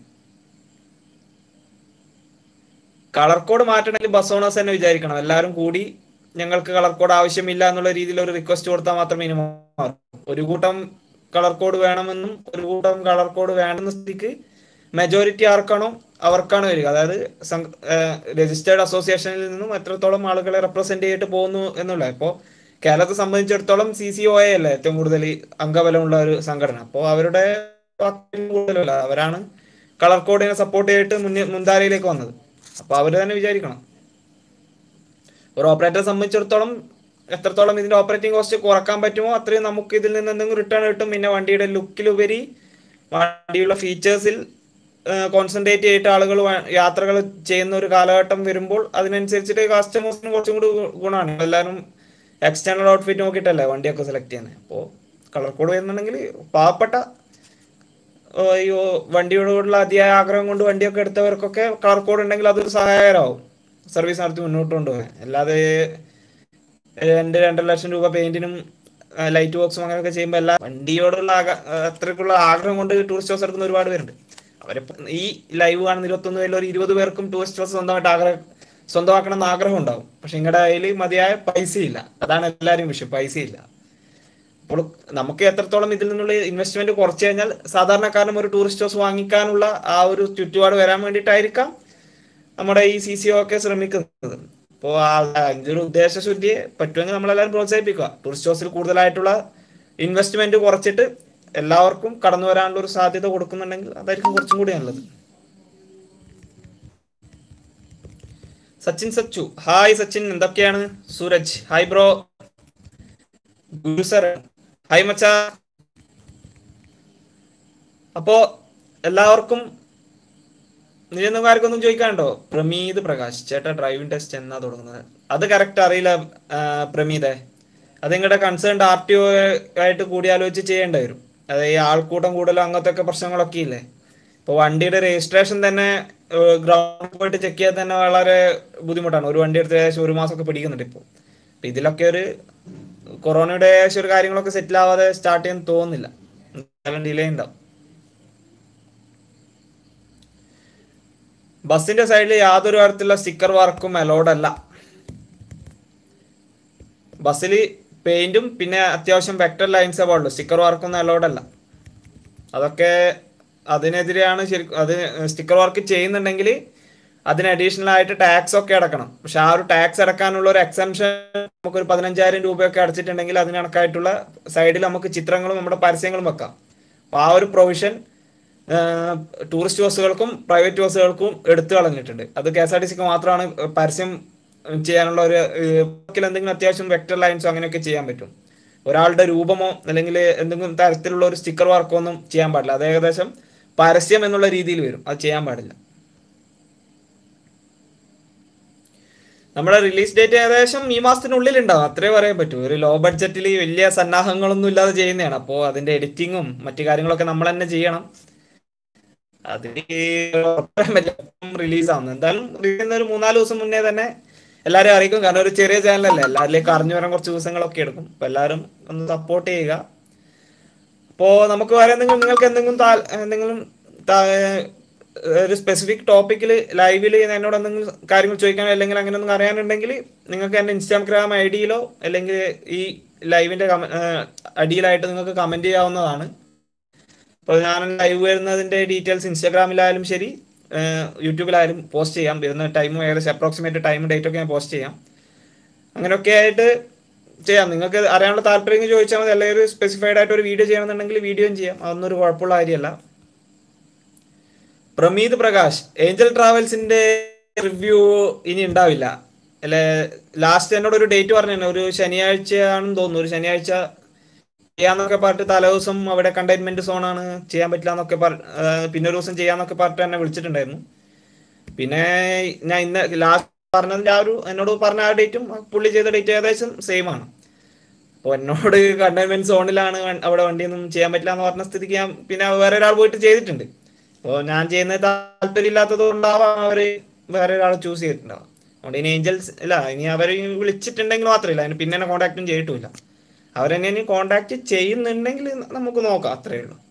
കളർ കോഡ് മാറ്റണമെങ്കിൽ ബസ് ഓണേഴ്സ് തന്നെ വിചാരിക്കണം എല്ലാവരും കൂടി ഞങ്ങൾക്ക് കളർ കോഡ് ആവശ്യമില്ല എന്നുള്ള രീതിയിൽ ഒരു റിക്വസ്റ്റ് കൊടുത്താൽ മാത്രമേ ഇനി മാറൂ ഒരു കൂട്ടം കളർ കോഡ് വേണമെന്നും ഒരു കൂട്ടം കളർ കോഡ് വേണമെന്ന സ്ഥിതിക്ക് മെജോറിറ്റി ആർക്കാണോ അവർക്കാണ് വരിക അതായത് രജിസ്റ്റേർഡ് അസോസിയേഷനിൽ നിന്നും എത്രത്തോളം ആളുകളെ റെപ്രസെന്റ് ചെയ്തിട്ട് പോകുന്നു എന്നുള്ള ഇപ്പോൾ കേരളത്തെ സംബന്ധിച്ചിടത്തോളം സി സി ഒ എ അല്ലേ ഏറ്റവും കൂടുതൽ അംഗബലമുള്ള ഒരു സംഘടന അപ്പോൾ അവരുടെ കൂടുതലല്ല അവരാണ് കളർ കോഡിനെ സപ്പോർട്ട് ചെയ്തിട്ട് മുന്നിൽ മുൻധാരയിലേക്ക് വന്നത് അപ്പോൾ അവർ തന്നെ വിചാരിക്കണം ഒരു ഓപ്പറേറ്ററെ സംബന്ധിച്ചിടത്തോളം എത്രത്തോളം ഇതിന്റെ ഓപ്പറേറ്റിംഗ് കോസ്റ്റ് കുറക്കാൻ പറ്റുമോ അത്രയും നമുക്ക് ഇതിൽ നിന്ന് എന്തെങ്കിലും റിട്ടേൺ കിട്ടും പിന്നെ വണ്ടിയുടെ ലുക്കിലുപരി വണ്ടിയുള്ള ഫീച്ചേഴ്സിൽ കോൺസെൻട്രേറ്റ് ചെയ്തിട്ട് ആളുകൾ യാത്രകൾ ചെയ്യുന്ന ഒരു കാലഘട്ടം വരുമ്പോൾ അതിനനുസരിച്ചിട്ട് കസ്റ്റമേഴ്സിന് കുറച്ചും കൂടി ഗുണമാണ് എല്ലാവരും എക്സ്റ്റേണൽ ഔട്ട്ഫിറ്റ് നോക്കിയിട്ടല്ലേ വണ്ടിയൊക്കെ സെലക്ട് ചെയ്യുന്നത് അപ്പോൾ കളർ കോഡ് വരുന്നുണ്ടെങ്കിൽ പാവപ്പെട്ട ഈ വണ്ടിയോടുള്ള അതിയായ ആഗ്രഹം കൊണ്ട് വണ്ടിയൊക്കെ എടുത്തവർക്കൊക്കെ കളർ കോഡ് ഉണ്ടെങ്കിൽ അതൊരു സഹായകരമാവും സർവീസ് നടത്തി മുന്നോട്ട് കൊണ്ടുപോകാൻ അല്ലാതെ രണ്ട് രണ്ടര ലക്ഷം രൂപ പെയിന്റിനും ലൈറ്റ് ബോക്സും അങ്ങനെയൊക്കെ ചെയ്യുമ്പോൾ എല്ലാ വണ്ടിയോടുള്ള അത്രയ്ക്കുള്ള ആഗ്രഹം കൊണ്ട് ടൂറിസ്റ്റ് ബസ് എടുക്കുന്ന ഒരുപാട് പേരുണ്ട് അവരെ ഈ ലൈവ് കാണുന്ന ഇരുപത്തൊന്ന് പേരിൽ ഒരു ഇരുപത് പേർക്കും ടൂറിസ്റ്റ് ബസ് സ്വന്തമായിട്ട് ആഗ്രഹം സ്വന്തമാക്കണം എന്ന് ആഗ്രഹം ഉണ്ടാവും പക്ഷെ നിങ്ങളുടെ കയ്യിൽ മതിയായ പൈസയില്ല അതാണ് എല്ലാവരും വിഷയം പൈസയില്ല അപ്പോൾ നമുക്ക് എത്രത്തോളം ഇതിൽ നിന്നുള്ള ഇൻവെസ്റ്റ്മെന്റ് കുറച്ച് കഴിഞ്ഞാൽ സാധാരണക്കാരനും ഒരു ടൂറിസ്റ്റ് ബസ് വാങ്ങിക്കാനുള്ള ആ ഒരു ചുറ്റുപാട് വരാൻ വേണ്ടിയിട്ടായിരിക്കാം നമ്മുടെ ഈ സി സി ഒ ഒക്കെ ശ്രമിക്കുന്നത് അപ്പോൾ അതിൻ്റെ ഒരു ഉദ്ദേശശുദ്ധിയെ പറ്റുമെങ്കിൽ നമ്മളെല്ലാവരും പ്രോത്സാഹിപ്പിക്കുക ടൂറിസ്റ്റ് ബസ്സിൽ കൂടുതലായിട്ടുള്ള ഇൻവെസ്റ്റ്മെന്റ് കുറച്ചിട്ട് എല്ലാവർക്കും കടന്നു വരാനുള്ള ഒരു സാധ്യത കൊടുക്കുന്നുണ്ടെങ്കിൽ അതായിരിക്കും കുറച്ചും കൂടി നല്ലത് സച്ചിൻ സച്ചു ഹായ് സച്ചിൻ എന്തൊക്കെയാണ് Sooraj hi bro Guru sir hi മച്ച അപ്പോ എല്ലാവർക്കും നിരന്തരക്കാർക്കൊന്നും ചോദിക്കാണ്ടോ പ്രമീത് പ്രകാശ് ചേട്ടാ ഡ്രൈവിംഗ് ടെസ്റ്റ് എന്നാ തുടങ്ങുന്നത് അത് കറക്റ്റ് അറിയില്ല പ്രമീതെ അത് നിങ്ങളുടെ കൺസേൺഡ് ആർ ടി ഒ ആയിട്ട് കൂടിയാലോചിച്ച് ചെയ്യേണ്ടി വരും അത് ഈ ആൾക്കൂട്ടം കൂടുതലും അങ്ങനത്തെ ഒക്കെ പ്രശ്നങ്ങളൊക്കെ ഇല്ലേ ഇപ്പോൾ വണ്ടിയുടെ രജിസ്ട്രേഷൻ തന്നെ ഗ്രൗണ്ടിൽ പോയിട്ട് ചെക്ക് ചെയ്യാൻ തന്നെ വളരെ ബുദ്ധിമുട്ടാണ് ഒരു വണ്ടി എടുത്ത് ഏകദേശം ഒരു മാസമൊക്കെ പിടിക്കുന്നുണ്ട് ഇപ്പോൾ അപ്പം ഇതിലൊക്കെ ഒരു കൊറോണയുടെ ഏകദേശം ഒരു കാര്യങ്ങളൊക്കെ സെറ്റിൽ ആവാതെ സ്റ്റാർട്ട് ചെയ്യാൻ തോന്നുന്നില്ല എന്തായാലും ഡിലേ ഉണ്ടാവും ബസ്സിന്റെ സൈഡിൽ യാതൊരു തരത്തിലുള്ള സ്റ്റിക്കർ വർക്കും അലൗഡ് അല്ല ബസ്സിൽ പെയിന്റും പിന്നെ അത്യാവശ്യം വെക്ടർ ലൈൻസേ പാടുള്ളൂ സ്റ്റിക്കർ വർക്കൊന്നും അലൗഡ് അല്ല അതൊക്കെ അതിനെതിരെയാണ് ശരിക്കും അത് സ്റ്റിക്കർ വർക്ക് ചെയ്യുന്നുണ്ടെങ്കിൽ അതിന് അഡീഷണൽ ആയിട്ട് ടാക്സ് ഒക്കെ അടക്കണം പക്ഷെ ആ ഒരു ടാക്സ് അടക്കാനുള്ള ഒരു എക്സംഷൻ നമുക്കൊരു പതിനഞ്ചായിരം രൂപയൊക്കെ അടച്ചിട്ടുണ്ടെങ്കിൽ അതിന് കണക്കായിട്ടുള്ള സൈഡിൽ നമുക്ക് ചിത്രങ്ങളും നമ്മുടെ പരസ്യങ്ങളും വെക്കാം അപ്പോൾ ആ ഒരു പ്രൊവിഷൻ ടൂറിസ്റ്റ് ബസ്സുകൾക്കും പ്രൈവറ്റ് ബസ്സുകൾക്കും എടുത്തു കളഞ്ഞിട്ടുണ്ട് അത് കെ എസ് ആർ ടി സിക്ക് മാത്രമാണ് പരസ്യം ചെയ്യാനുള്ള ഒരു എന്തെങ്കിലും അത്യാവശ്യം വെക്ടർ ലൈൻസോ അങ്ങനെയൊക്കെ ചെയ്യാൻ പറ്റും ഒരാളുടെ രൂപമോ അല്ലെങ്കിൽ എന്തെങ്കിലും തരത്തിലുള്ള ഒരു സ്റ്റിക്കർ വർക്കോ ഒന്നും ചെയ്യാൻ പാടില്ല അത് ഏകദേശം പരസ്യം എന്നുള്ള രീതിയിൽ വരും അത് ചെയ്യാൻ പാടില്ല നമ്മുടെ റിലീസ് ഡേറ്റ് ഏകദേശം ഈ മാസത്തിനുള്ളിൽ ഉണ്ടാവും അത്രേ പറയാൻ പറ്റൂ ഒരു ലോ ബഡ്ജറ്റിൽ വലിയ സന്നാഹങ്ങളൊന്നും ഇല്ലാതെ ചെയ്യുന്നതാണ് അപ്പോൾ അതിന്റെ എഡിറ്റിങ്ങും മറ്റു കാര്യങ്ങളൊക്കെ നമ്മൾ തന്നെ ചെയ്യണം അതിന് റിലീസ് ആവുന്നു എന്തായാലും റിലീസ് ഒരു മൂന്നാല് ദിവസം മുന്നേ തന്നെ എല്ലാവരും അറിയിക്കും കാരണം ഒരു ചെറിയ ചാനലല്ലേ എല്ലാവരിലേക്ക് അറിഞ്ഞു വരാൻ കുറച്ച് ദിവസങ്ങളൊക്കെ എടുക്കും അപ്പൊ എല്ലാവരും ഒന്ന് സപ്പോർട്ട് ചെയ്യുക അപ്പോ നമുക്ക് വേറെ എന്തെങ്കിലും നിങ്ങൾക്ക് എന്തെങ്കിലും എന്തെങ്കിലും ഒരു സ്പെസിഫിക് ടോപ്പിക്കിൽ ലൈവിൽ എന്നോട് എന്തെങ്കിലും കാര്യങ്ങൾ ചോദിക്കാനോ അല്ലെങ്കിൽ അങ്ങനെ ഒന്നും അറിയാനുണ്ടെങ്കിൽ നിങ്ങൾക്ക് എൻ്റെ ഇൻസ്റ്റാഗ്രാം ഐ ഡിയിലോ അല്ലെങ്കിൽ ഈ ലൈവിന്റെ അടിയിലായിട്ട് നിങ്ങൾക്ക് കമന്റ് ചെയ്യാവുന്നതാണ് അപ്പോൾ ഞാൻ ലൈവ് വരുന്നതിന്റെ ഡീറ്റെയിൽസ് ഇൻസ്റ്റാഗ്രാമിലായാലും ശരി യൂട്യൂബിലായാലും പോസ്റ്റ് ചെയ്യാം വരുന്ന ടൈമും ഏകദേശം അപ്രോക്സിമേറ്റ് ടൈമും ഡേറ്റ് ഒക്കെ ഞാൻ പോസ്റ്റ് ചെയ്യാം അങ്ങനെയൊക്കെ ആയിട്ട് ചെയ്യാം നിങ്ങൾക്ക് അറിയാനുള്ള താല്പര്യം ചോദിച്ചാൽ മതി അല്ലെങ്കിൽ ഒരു സ്പെസിഫൈഡ് ആയിട്ട് ഒരു വീഡിയോ ചെയ്യണമെന്നുണ്ടെങ്കിൽ വീഡിയോയും ചെയ്യാം അതൊന്നും ഒരു കുഴപ്പമുള്ള കാര്യമല്ല പ്രമീത് പ്രകാശ് ഏഞ്ചൽ ട്രാവൽസിന്റെ റിവ്യൂ ഇനി ഉണ്ടാവില്ല അല്ലെ ലാസ്റ്റ് എന്നോട് ഒരു ഡേറ്റ് പറഞ്ഞു ഒരു ശനിയാഴ്ച ആണെന്ന് തോന്നുന്നു ഒരു ശനിയാഴ്ച ചെയ്യാന്നൊക്കെ പറഞ്ഞിട്ട് തലേദിവസം അവിടെ കണ്ടെയ്ൻമെന്റ് സോണാണ് ചെയ്യാൻ പറ്റില്ല എന്നൊക്കെ പിന്നെ ഒരു ദിവസം ചെയ്യാന്നൊക്കെ പറഞ്ഞിട്ട് എന്നെ വിളിച്ചിട്ടുണ്ടായിരുന്നു പിന്നെ ഞാൻ ഇന്ന് ലാസ്റ്റ് പറഞ്ഞതിന്റെ ആ ഒരു എന്നോട് പറഞ്ഞ ആ ഡേറ്റും പുള്ളി ചെയ്ത ഡേറ്റ് ഏകദേശം സെയിം ആണ് അപ്പോൾ എന്നോട് കണ്ടെയ്ൻമെന്റ് സോണിലാണ് അവിടെ വണ്ടിയൊന്നും ചെയ്യാൻ പറ്റില്ല എന്ന് പറഞ്ഞ സ്ഥിതിക്ക് ഞാൻ പിന്നെ വേറെ ഒരാൾ പോയിട്ട് ചെയ്തിട്ടുണ്ട് അപ്പോൾ ഞാൻ ചെയ്യുന്നത് താല്പര്യം ഇല്ലാത്തത് കൊണ്ടാവാം അവർ വേറെ ഒരാൾ ചൂസ് ചെയ്തിട്ടുണ്ടാവാം അതുകൊണ്ട് ഇനി ഏഞ്ചൽസ് ഇല്ല ഇനി അവർ വിളിച്ചിട്ടുണ്ടെങ്കിൽ മാത്രമല്ല അതിന് പിന്നെ കോൺടാക്റ്റും ചെയ്തിട്ടില്ല അവരെന്നെ ഇനി കോൺടാക്ട് ചെയ്യുന്നുണ്ടെങ്കിൽ നമുക്ക് നോക്കാം അത്രയേ ഉള്ളൂ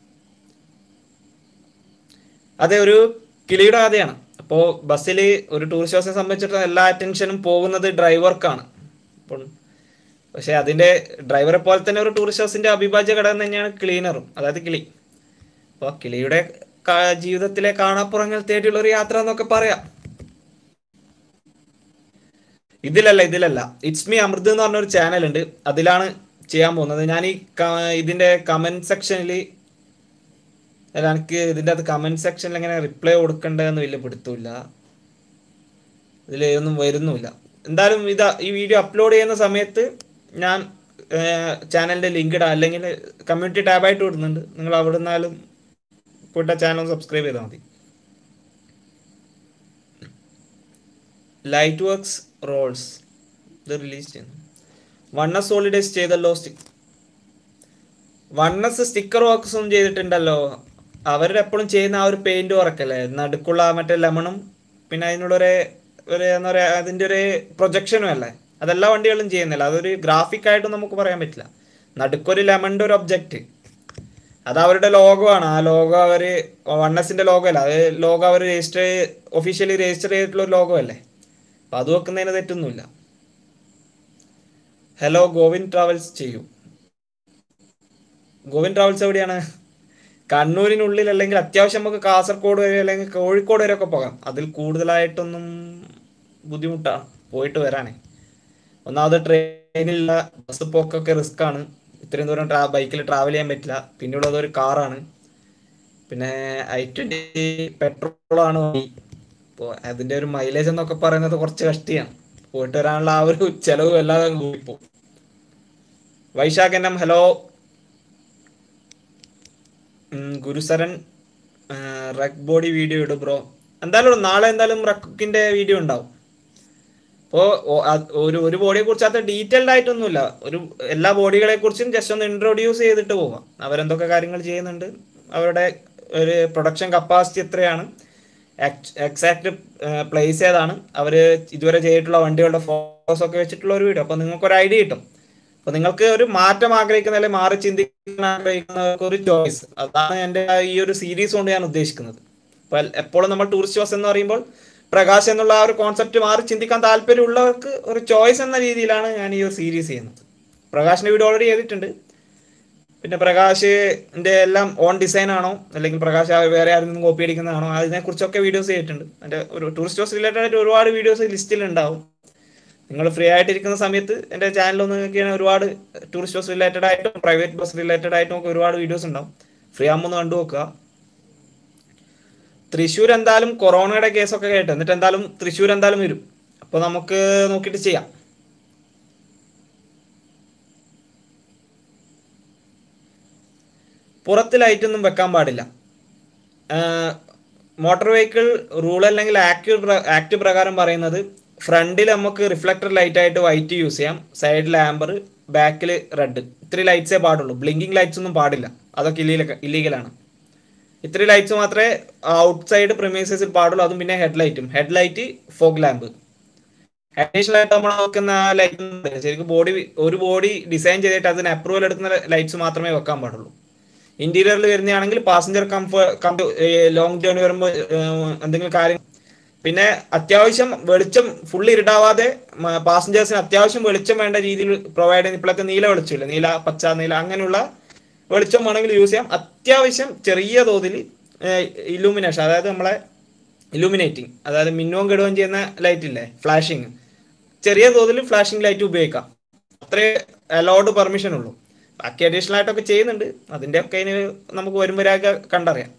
അതെ ഒരു കിളിയുടെ കഥയാണ് അപ്പോൾ ബസ്സിൽ ഒരു ടൂറിസ്റ്റ് ബസ്സിനെ സംബന്ധിച്ചിടത്തോളം എല്ലാ അറ്റൻഷനും പോകുന്നത് ഡ്രൈവർക്കാണ് അപ്പം പക്ഷേ അതിൻ്റെ ഡ്രൈവറെ പോലെ തന്നെ ഒരു ടൂറിസ്റ്റ് ബസ്സിൻ്റെ അവിഭാജ്യ ഘടകം തന്നെയാണ് ക്ലീനറും അതായത് കിളി അപ്പോൾ കിളിയുടെ ക- ജീവിതത്തിലെ കാണാപ്പുറങ്ങൾ തേടിയുള്ള ഒരു യാത്ര എന്നൊക്കെ പറയാം ഇതിലല്ല ഇതിലല്ല ഇറ്റ്സ് മീ അമൃത് എന്ന് പറഞ്ഞൊരു ചാനൽ ഉണ്ട് അതിലാണ് ചെയ്യാൻ പോകുന്നത് ഞാൻ ഈ ക- ഇതിന്റെ കമന്റ് സെക്ഷനിൽ എനിക്ക് ഇതിന്റെ അത് കമന്റ് സെക്ഷനിൽ എങ്ങനെ റിപ്ലൈ കൊടുക്കേണ്ടതെന്ന് വലിയ പിടുത്തമില്ല ഇതിൽ ഒന്നും വരുന്നുമില്ല എന്തായാലും ഇതാ ഈ വീഡിയോ അപ്ലോഡ് ചെയ്യുന്ന സമയത്ത് ഞാൻ ചാനലിന്റെ ലിങ്ക് ഇടാം അല്ലെങ്കിൽ കമ്മ്യൂണിറ്റി ടാബായിട്ട് വിടുന്നുണ്ട് നിങ്ങൾ അവിടെ നിന്നാലും പോയിട്ട് ചാനൽ ഒന്ന് സബ്സ്ക്രൈബ് ചെയ്താൽ മതി ലൈറ്റ് വർക്ക്സ് റോൾസ് ഇത് റിലീസ് ചെയ്യുന്നു വണ്ണസ് ഹോളിഡേസ് ചെയ്തല്ലോ വണ്ണസ് സ്റ്റിക്കർ വർക്ക്സ് ഒന്നും ചെയ്തിട്ടുണ്ടല്ലോ അവരുടെ എപ്പോഴും ചെയ്യുന്ന ആ ഒരു പെയിന്റ് വർക്കല്ലേ നടുക്കുള്ള ആ മറ്റേ ലെമണും പിന്നെ അതിനുള്ളൊരു ഒരു എന്താ പറയുക അതിൻ്റെ ഒരു പ്രൊജക്ഷനും അല്ലേ അതെല്ലാ വണ്ടികളും ചെയ്യുന്നില്ല അതൊരു ഗ്രാഫിക് ആയിട്ട് നമുക്ക് പറയാൻ പറ്റില്ല നടുക്കൊരു ലെമണിൻ്റെ ഒരു ഒബ്ജക്റ്റ് അത് അവരുടെ ലോഗോ ആണ് ആ ലോഗോ അവർ വണ്ണസിന്റെ ലോഗോ അല്ല അത് ലോഗോ അവർ രജിസ്റ്റർ ഒഫീഷ്യലി രജിസ്റ്റർ ചെയ്തിട്ടുള്ള ഒരു ലോഗോ അല്ലേ അപ്പൊ അത് വെക്കുന്നതിന് തെറ്റൊന്നുമില്ല ഹലോ ഗോവിൻ ട്രാവൽസ് ചെയ്യൂ ഗോവിൻ ട്രാവൽസ് എവിടെയാണ് കണ്ണൂരിനുള്ളിൽ അല്ലെങ്കിൽ അത്യാവശ്യം നമുക്ക് കാസർഗോഡ് വരെ അല്ലെങ്കിൽ കോഴിക്കോട് വരെ ഒക്കെ പോകാം അതിൽ കൂടുതലായിട്ടൊന്നും ബുദ്ധിമുട്ടാണ് പോയിട്ട് വരാനേ ഒന്നാമത് ട്രെയിനിലുള്ള ബസ് പോക്കൊക്കെ റിസ്ക് ആണ് ഇത്രയും ദൂരം ട്രാ ബൈക്കിൽ ട്രാവൽ ചെയ്യാൻ പറ്റില്ല പിന്നെയുള്ളത് ഒരു കാറാണ് പിന്നെ ഐ ട്വന്റി പെട്രോൾ ആണ് അപ്പോൾ അതിന്റെ ഒരു മൈലേജ് എന്നൊക്കെ പറയുന്നത് കുറച്ച് കഷ്ടിയാണ് പോയിട്ട് വരാനുള്ള ആ ഒരു ചെലവ് വല്ലാതെ കൂടിപ്പോ വൈശാഖനം ഹലോ ഉം, ഗുരുസരൻ റക്ക് ബോഡി വീഡിയോ ഇടും ബ്രോ എന്തായാലും നാളെ എന്തായാലും റക്കിന്റെ വീഡിയോ ഉണ്ടാവും അപ്പോൾ ഒരു ഒരു ബോഡിയെ കുറിച്ച് അത്ര ഡീറ്റെയിൽഡ് ആയിട്ടൊന്നുമില്ല ഒരു എല്ലാ ബോഡികളെ കുറിച്ചും ജസ്റ്റ് ഒന്ന് ഇൻട്രൊഡ്യൂസ് ചെയ്തിട്ട് പോവാം അവരെന്തൊക്കെ കാര്യങ്ങൾ ചെയ്യുന്നുണ്ട് അവരുടെ ഒരു പ്രൊഡക്ഷൻ കപ്പാസിറ്റി എത്രയാണ് എക്സാക്ട് പ്ലേസ് ഏതാണ് അവർ ഇതുവരെ ചെയ്തിട്ടുള്ള വണ്ടികളുടെ ഫോട്ടോസ് ഒക്കെ വെച്ചിട്ടുള്ള ഒരു വീഡിയോ അപ്പോൾ നിങ്ങൾക്ക് ഒരു ഐഡിയ കിട്ടും അപ്പോൾ നിങ്ങൾക്ക് ഒരു മാറ്റം ആഗ്രഹിക്കുന്ന അല്ലെങ്കിൽ മാറി ചിന്തിക്കാൻ ആഗ്രഹിക്കുന്നവർക്ക് ഒരു ചോയ്സ് അതാണ് എൻ്റെ ഈ ഒരു സീരീസ് കൊണ്ട് ഞാൻ ഉദ്ദേശിക്കുന്നത് അപ്പോൾ എപ്പോഴും നമ്മൾ ടൂറിസ്റ്റ് ബസ് എന്ന് പറയുമ്പോൾ പ്രകാശ് എന്നുള്ള ആ ഒരു കോൺസെപ്റ്റ് മാറി ചിന്തിക്കാൻ താല്പര്യമുള്ളവർക്ക് ഒരു ചോയ്സ് എന്ന രീതിയിലാണ് ഞാൻ ഈ ഒരു സീരീസ് ചെയ്യുന്നത് പ്രകാശിന്റെ വീഡിയോ ഓൾറെഡി ചെയ്തിട്ടുണ്ട് പിന്നെ പ്രകാശിന്റെ എല്ലാം ഓൺ ഡിസൈൻ ആണോ അല്ലെങ്കിൽ പ്രകാശ് ആ വേറെ ആരിൽ നിന്നും കോപ്പി അടിക്കുന്നതാണോ അതിനെക്കുറിച്ചൊക്കെ വീഡിയോസ് ചെയ്തിട്ടുണ്ട് എൻ്റെ ഒരു ടൂറിസ്റ്റ് ബസ് റിലേറ്റഡ് ആയിട്ട് ഒരുപാട് വീഡിയോസ് ലിസ്റ്റിൽ ഉണ്ടാവും നിങ്ങൾ ഫ്രീ ആയിട്ടിരിക്കുന്ന സമയത്ത് എൻ്റെ ചാനലൊന്ന് നോക്കിയാൽ ഒരുപാട് ടൂറിസ്റ്റ് ബസ് റിലേറ്റഡ് ആയിട്ടും പ്രൈവറ്റ് ബസ് റിലേറ്റഡ് ആയിട്ടും ഒക്കെ ഒരുപാട് വീഡിയോസ് ഉണ്ടാവും ഫ്രീ ആകുമ്പോൾ ഒന്ന് കണ്ടു നോക്കുക തൃശ്ശൂർ എന്തായാലും കൊറോണയുടെ കേസൊക്കെ കേട്ട് എന്നിട്ട് എന്തായാലും തൃശ്ശൂർ എന്തായാലും വരും അപ്പോൾ നമുക്ക് നോക്കിയിട്ട് ചെയ്യാം പുറത്ത് ലൈറ്റ് ഒന്നും വെക്കാൻ പാടില്ല മോട്ടോർ വെഹിക്കിൾ റൂൾ അല്ലെങ്കിൽ ആക്ട് ആക്ട് പ്രകാരം പറയുന്നത് ഫ്രണ്ടിൽ നമുക്ക് റിഫ്ലക്ടർ ലൈറ്റ് ആയിട്ട് വൈറ്റ് യൂസ് ചെയ്യാം സൈഡിൽ ആംബർ ബാക്കിൽ റെഡ് ഇത്രയും ലൈറ്റ്സേ പാടുള്ളൂ ബ്ലിങ്കിങ് ലൈറ്റ്സ് ഒന്നും പാടില്ല അതൊക്കെ ഇല്ലീഗൽ ഇല്ലീഗലാണ് ഇത്രയും ലൈറ്റ്സ് മാത്രമേ ഔട്ട് സൈഡ് പ്രിമൈസസിൽ പാടുള്ളൂ അതും പിന്നെ ഹെഡ് ലൈറ്റും head light fog lamp additional ആയിട്ട് നമ്മൾ നോക്കുന്ന ലൈറ്റ് ശരിക്കും ബോഡി ഒരു ബോഡി ഡിസൈൻ ചെയ്തിട്ട് അതിന് അപ്രൂവൽ എടുക്കുന്ന ലൈറ്റ്സ് മാത്രമേ വെക്കാൻ പാടുള്ളൂ ഇന്റീരിയറിൽ വരുന്നതാണെങ്കിൽ പാസഞ്ചർ കംഫർട്ട് ലോങ് ജേർണി വരുമ്പോൾ എന്തെങ്കിലും കാര്യം പിന്നെ അത്യാവശ്യം വെളിച്ചം ഫുള്ളി ഇരുടാവാതെ പാസഞ്ചേഴ്സിന് അത്യാവശ്യം വെളിച്ചം വേണ്ട രീതിയിൽ പ്രൊവൈഡ് ചെയ്യുന്ന ഇപ്പോഴത്തെ നീല വെളിച്ചമില്ല നീല പച്ച നീല അങ്ങനെയുള്ള വെളിച്ചം വേണമെങ്കിൽ യൂസ് ചെയ്യാം അത്യാവശ്യം ചെറിയ തോതിൽ ഇലൂമിനേഷൻ അതായത് നമ്മളെ ഇലൂമിനേറ്റിംഗ് അതായത് മിന്നുവും കെടുകയും ചെയ്യുന്ന ലൈറ്റ് ഇല്ലേ ഫ്ലാഷിങ് ചെറിയ തോതിൽ ഫ്ലാഷിംഗ് ലൈറ്റ് ഉപയോഗിക്കാം അത്രേ അലോഡ് പെർമിഷൻ ഉള്ളൂ ബാക്കി അഡീഷണൽ ആയിട്ടൊക്കെ ചെയ്യുന്നുണ്ട് അതിന്റെ ഒക്കെ അതിന് നമുക്ക് വരുമ്പോഴൊക്കെ കണ്ടറിയാം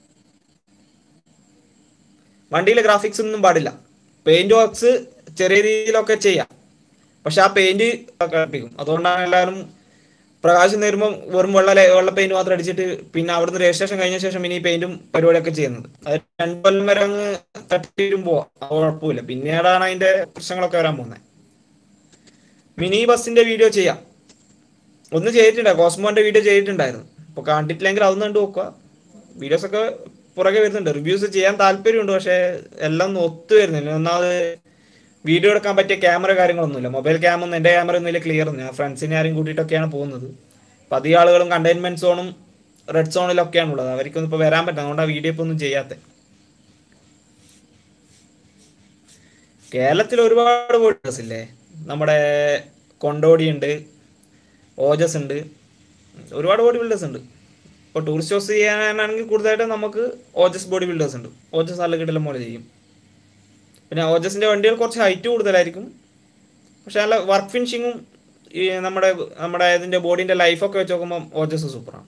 വണ്ടിയിൽ ഗ്രാഫിക്സ് ഒന്നും പാടില്ല പെയിന്റ് വർക്ക്സ് ചെറിയ രീതിയിലൊക്കെ ചെയ്യാം പക്ഷെ ആ പെയിന്റ് കളിപ്പിക്കും അതുകൊണ്ടാണ് എല്ലാവരും പ്രകാശം നേരുമ്പോൾ വെറും വെള്ള ലൈ- വെള്ള പെയിന്റ് മാത്രം അടിച്ചിട്ട് പിന്നെ അവിടുന്ന് രജിസ്ട്രേഷൻ കഴിഞ്ഞ ശേഷം ഇനി പെയിന്റും പരിപാടിയൊക്കെ ചെയ്യുന്നത് അത് രണ്ടു കൊല്ലം വരെ അങ്ങ് തട്ടിയിട്ടും പോവാം അത് കുഴപ്പമില്ല പിന്നീടാണ് അതിന്റെ പ്രശ്നങ്ങളൊക്കെ വരാൻ പോകുന്നത് മിനി ബസിന്റെ വീഡിയോ ചെയ്യാം ഒന്ന് ചെയ്തിട്ടുണ്ട് കോസ്മോന്റെ വീഡിയോ ചെയ്തിട്ടുണ്ടായിരുന്നു അപ്പൊ കണ്ടിട്ടില്ലെങ്കിൽ അതൊന്നും കണ്ടു നോക്കുക വീഡിയോസ് ഒക്കെ പുറകെ വരുന്നുണ്ട് റിവ്യൂസ് ചെയ്യാൻ താല്പര്യമുണ്ട് പക്ഷെ എല്ലാം ഒന്നും ഒത്തു വരുന്നില്ല ഒന്നാമത് വീഡിയോ എടുക്കാൻ പറ്റിയ ക്യാമറ കാര്യങ്ങളൊന്നുമില്ല മൊബൈൽ ക്യാമൊന്നും എൻ്റെ ക്യാമറ ഒന്നും വലിയ ക്ലിയർ ഒന്നും ഞാൻ ഫ്രണ്ട്സിനെ ആരും കൂട്ടിയിട്ടൊക്കെയാണ് പോകുന്നത് അപ്പം അധികം ആളുകളും കണ്ടെയ്ൻമെൻറ്റ് സോണും റെഡ് സോണിലൊക്കെയാണ് ഉള്ളത് അവർക്കൊന്നും ഇപ്പോൾ വരാൻ പറ്റില്ല അതുകൊണ്ട് ആ വീഡിയോ ഇപ്പോൾ ഒന്നും ചെയ്യാത്തത് കേരളത്തിൽ ഒരുപാട് ബോഡീസ് ഇല്ലേ നമ്മുടെ കൊണ്ടോടി ഉണ്ട് ഓജസ് ഉണ്ട് ഒരുപാട് ബോഡി ബിൽഡേഴ്സ് ഉണ്ട് ഇപ്പോൾ ടൂറിസ്റ്റ് ഹൗസ് ചെയ്യാനാണെങ്കിൽ കൂടുതലായിട്ട് നമുക്ക് ഓജസ് ബോഡി ബിൽഡേഴ്സ് ഉണ്ട് ഓജസ് നല്ല കിടലും പോലെ ചെയ്യും പിന്നെ ഓജസിൻ്റെ വണ്ടികൾ കുറച്ച് ഹൈറ്റ് കൂടുതലായിരിക്കും പക്ഷെ നല്ല വർക്ക് ഫിനിഷിങ്ങും ഈ നമ്മുടെ നമ്മുടെ ഇതിൻ്റെ ബോഡീൻ്റെ ലൈഫൊക്കെ വെച്ച് നോക്കുമ്പോൾ ഓജസ് സൂപ്പറാണ്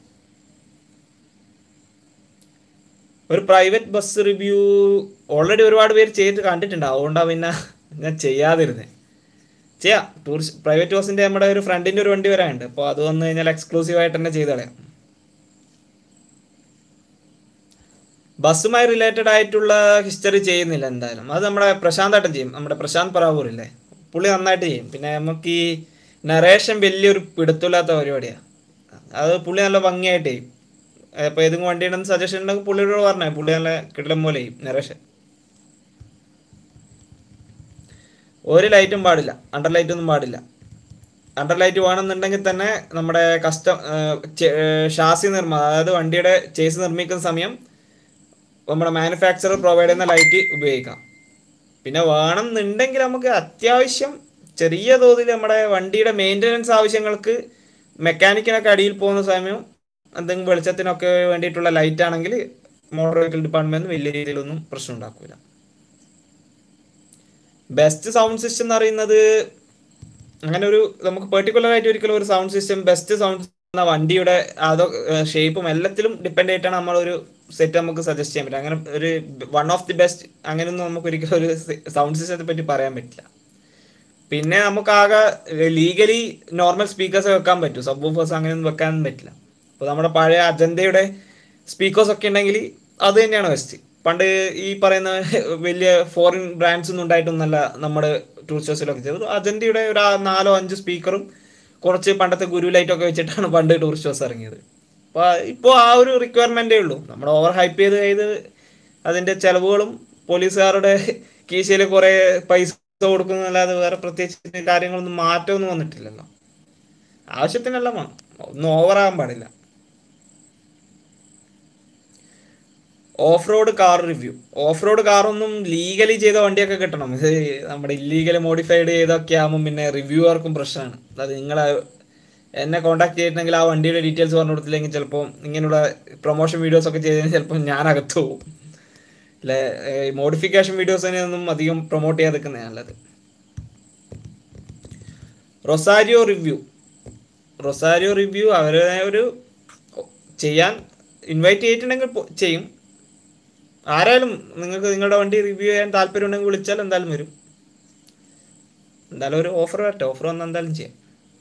ഒരു പ്രൈവറ്റ് ബസ് റിവ്യൂ ഓൾറെഡി ഒരുപാട് പേര് ചെയ്തിട്ട് കണ്ടിട്ടുണ്ട് അതുകൊണ്ടാണ് പിന്നെ ഞാൻ ചെയ്യാതിരുന്നത് ചെയ്യാം ടൂറിസ്റ്റ് പ്രൈവറ്റ് ബസ്സിൻ്റെ നമ്മുടെ ഒരു ഫ്രണ്ടിൻ്റെ ഒരു വണ്ടി വരാനുണ്ട് അപ്പോൾ അത് വന്നു കഴിഞ്ഞാൽ എക്സ്ക്ലൂസീവ് ആയിട്ട് തന്നെ ചെയ്ത് കളയാം ബസ്സുമായി റിലേറ്റഡ് ആയിട്ടുള്ള ഹിസ്റ്ററി ചെയ്യുന്നില്ല എന്തായാലും അത് നമ്മുടെ പ്രശാന്ത് ഏട്ടൻ ചെയ്യും നമ്മുടെ പ്രശാന്ത് പറാവൂർ ഇല്ലേ പുള്ളി നന്നായിട്ട് ചെയ്യും പിന്നെ നമുക്ക് ഈ നറേഷൻ വലിയൊരു പിടുത്തമില്ലാത്ത പരിപാടിയാണ് അത് പുള്ളി നല്ല ഭംഗിയായിട്ട് ചെയ്യും അപ്പോൾ ഏതെങ്കിലും വണ്ടി ഉണ്ടെന്ന് സജഷൻ ഉണ്ടെങ്കിൽ പുള്ളിയോട് പറഞ്ഞേ പുള്ളി നല്ല കിടലം പോലെ ചെയ്യും നറേഷൻ ഒരു ലൈറ്റും പാടില്ല അണ്ടർ ലൈറ്റ് ഒന്നും പാടില്ല അണ്ടർ ലൈറ്റ് വേണമെന്നുണ്ടെങ്കിൽ തന്നെ നമ്മുടെ കസ്റ്റം ഷാസി നിർമ്മാണം അതായത് വണ്ടിയുടെ ചേസ് നിർമ്മിക്കുന്ന സമയം നമ്മുടെ മാനുഫാക്ചറർ പ്രൊവൈഡ് ചെയ്യുന്ന ലൈറ്റ് ഉപയോഗിക്കാം പിന്നെ വേണമെന്നുണ്ടെങ്കിൽ നമുക്ക് അത്യാവശ്യം ചെറിയ തോതിൽ നമ്മുടെ വണ്ടിയുടെ മെയിൻ്റനൻസ് ആവശ്യങ്ങൾക്ക് മെക്കാനിക്കിനൊക്കെ അടിയിൽ പോകുന്ന സമയം എന്തെങ്കിലും വെളിച്ചത്തിനൊക്കെ വേണ്ടിയിട്ടുള്ള ലൈറ്റ് ആണെങ്കിൽ മോട്ടോർ വെഹിക്കിൾ ഡിപ്പാർട്ട്മെന്റ് വലിയ രീതിയിലൊന്നും പ്രശ്നം ഉണ്ടാക്കില്ല ബെസ്റ്റ് സൗണ്ട് സിസ്റ്റം എന്ന് പറയുന്നത് അങ്ങനെ ഒരു നമുക്ക് പെർട്ടിക്കുലർ ആയിട്ട് ഒരിക്കലും ഒരു സൗണ്ട് സിസ്റ്റം ബെസ്റ്റ് സൗണ്ട് എന്ന വണ്ടിയുടെ അതോ ഷേപ്പും എല്ലാത്തിലും ഡിപ്പെൻഡ് ആയിട്ടാണ് നമ്മളൊരു സെറ്റ് നമുക്ക് സജസ്റ്റ് ചെയ്യാൻ പറ്റും അങ്ങനെ ഒരു വൺ ഓഫ് ദി ബെസ്റ്റ് അങ്ങനെയൊന്നും നമുക്ക് ഒരിക്കലും ഒരു സൗണ്ട് സിസ്റ്റത്തെ പറ്റി പറയാൻ പറ്റില്ല പിന്നെ നമുക്ക് ആകെ ലീഗലി നോർമൽ സ്പീക്കേഴ്സ് വെക്കാൻ പറ്റും സബ് ബൂഫേഴ്സ് അങ്ങനെയൊന്നും വെക്കാൻ പറ്റില്ല അപ്പോൾ നമ്മുടെ പഴയ അജന്തയുടെ സ്പീക്കേഴ്സ് ഒക്കെ ഉണ്ടെങ്കിൽ അത് തന്നെയാണ് ബെസ്റ്റ് പണ്ട് ഈ പറയുന്ന വലിയ ഫോറിൻ ബ്രാൻഡ്സ് ഒന്നും ഉണ്ടായിട്ടൊന്നല്ല നമ്മുടെ ടൂറിസ്റ്റേഴ്സിലൊക്കെ ചെയ്തത് അജന്തയുടെ ഒരു ആ നാലോ അഞ്ച് സ്പീക്കറും കുറച്ച് പണ്ടത്തെ ഗുരു ലൈറ്റൊക്കെ വെച്ചിട്ടാണ് പണ്ട് ടൂറിസ്റ്റ് ബസ് ഇറങ്ങിയത് അപ്പോൾ ഇപ്പോൾ ആ ഒരു റിക്വയർമെൻറ്റേ ഉള്ളൂ നമ്മൾ ഓവർ ഹൈപ്പ് ചെയ്ത് ചെയ്ത് അതിൻ്റെ ചിലവുകളും പോലീസുകാരുടെ കീശയിൽ കുറേ പൈസ കൊടുക്കുന്നതല്ലാതെ വേറെ പ്രത്യേകിച്ച് കാര്യങ്ങളൊന്നും മാറ്റമൊന്നും വന്നിട്ടില്ലല്ലോ ആവശ്യത്തിനെല്ലാം വേണം ഒന്നും ഓവറാകാൻ പാടില്ല off road car review off road കാറൊന്നും ലീഗലി ചെയ്ത വണ്ടിയൊക്കെ കിട്ടണം ഇത് നമ്മുടെ ഇല്ലീഗലി മോഡിഫൈഡ് ചെയ്തൊക്കെ ആകുമ്പോൾ പിന്നെ റിവ്യൂവർക്കും പ്രശ്നമാണ് അത് നിങ്ങളെ എന്നെ കോൺടാക്ട് ചെയ്തിട്ടുണ്ടെങ്കിൽ ആ വണ്ടിയുടെ ഡീറ്റെയിൽസ് പറഞ്ഞു കൊടുത്തില്ലെങ്കിൽ ചിലപ്പോൾ ഇങ്ങനെയുള്ള പ്രൊമോഷൻ വീഡിയോസ് ഒക്കെ ചെയ്തതിന് ചിലപ്പോൾ ഞാൻ അകത്ത് പോകും അല്ലെ മോഡിഫിക്കേഷൻ വീഡിയോസിനെ ഒന്നും അധികം പ്രൊമോട്ട് ചെയ്യാതിരിക്കുന്നത് നല്ലത് റൊസാരിയോ റിവ്യൂ റൊസാരിയോ റിവ്യൂ അവരെ ഒരു ചെയ്യാൻ ഇൻവൈറ്റ് ചെയ്തിട്ടുണ്ടെങ്കിൽ പോ- ചെയ്യും ആരായാലും നിങ്ങൾക്ക് നിങ്ങളുടെ വണ്ടി റിവ്യൂ ചെയ്യാൻ താല്പര്യം ഉണ്ടെങ്കിൽ വിളിച്ചാൽ എന്തായാലും വരും എന്തായാലും ഒരു ഓഫർ വരട്ടെ ഓഫർ വന്നാൽ എന്തായാലും ചെയ്യാം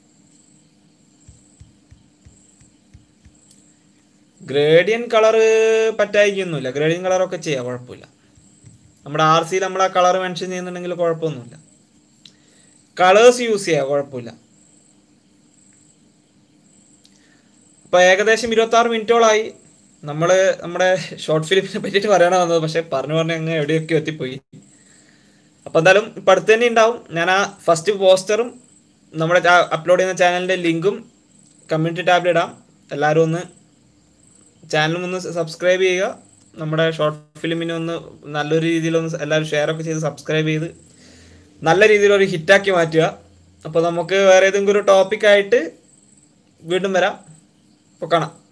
ഗ്രേഡിയൻ കളറ് പറ്റായിക്കൊന്നുമില്ല ഗ്രേഡിയൻ കളറൊക്കെ ചെയ്യാം കുഴപ്പമില്ല നമ്മുടെ ആർ സിയിൽ നമ്മൾ ആ കളർ മെൻഷൻ ചെയ്യുന്നുണ്ടെങ്കിൽ കുഴപ്പമൊന്നുമില്ല കളേഴ്സ് യൂസ് ചെയ്യാം കുഴപ്പമില്ല അപ്പോൾ ഏകദേശം ഇരുപത്തി ആറ് മിനിറ്റോളായി നമ്മൾ നമ്മുടെ ഷോർട്ട് ഫിലിമിനെ പറ്റിയിട്ട് പറയാനാണ് വന്നത് പക്ഷെ പറഞ്ഞു പറഞ്ഞ് അങ്ങ് എവിടെയൊക്കെ എത്തിപ്പോയി അപ്പോൾ എന്തായാലും ഇപ്പം അടുത്ത് തന്നെ ഉണ്ടാവും ഞാൻ ആ ഫസ്റ്റ് പോസ്റ്ററും നമ്മുടെ അപ്ലോഡ് ചെയ്യുന്ന ചാനലിൻ്റെ ലിങ്കും കമ്മ്യൂണിറ്റി ടാബിൽ ഇടാം എല്ലാവരും ഒന്ന് ചാനലും ഒന്ന് സബ്സ്ക്രൈബ് ചെയ്യുക നമ്മുടെ ഷോർട്ട് ഫിലിമിനെ ഒന്ന് നല്ലൊരു രീതിയിലൊന്ന് എല്ലാവരും ഷെയർ ഒക്കെ ചെയ്ത് സബ്സ്ക്രൈബ് ചെയ്ത് നല്ല രീതിയിലൊരു ഹിറ്റാക്കി മാറ്റുക അപ്പോൾ നമുക്ക് വേറെ ഏതെങ്കിലും ഒരു ടോപ്പിക്കായിട്ട് വീണ്ടും വരാം അപ്പോൾ കാണാം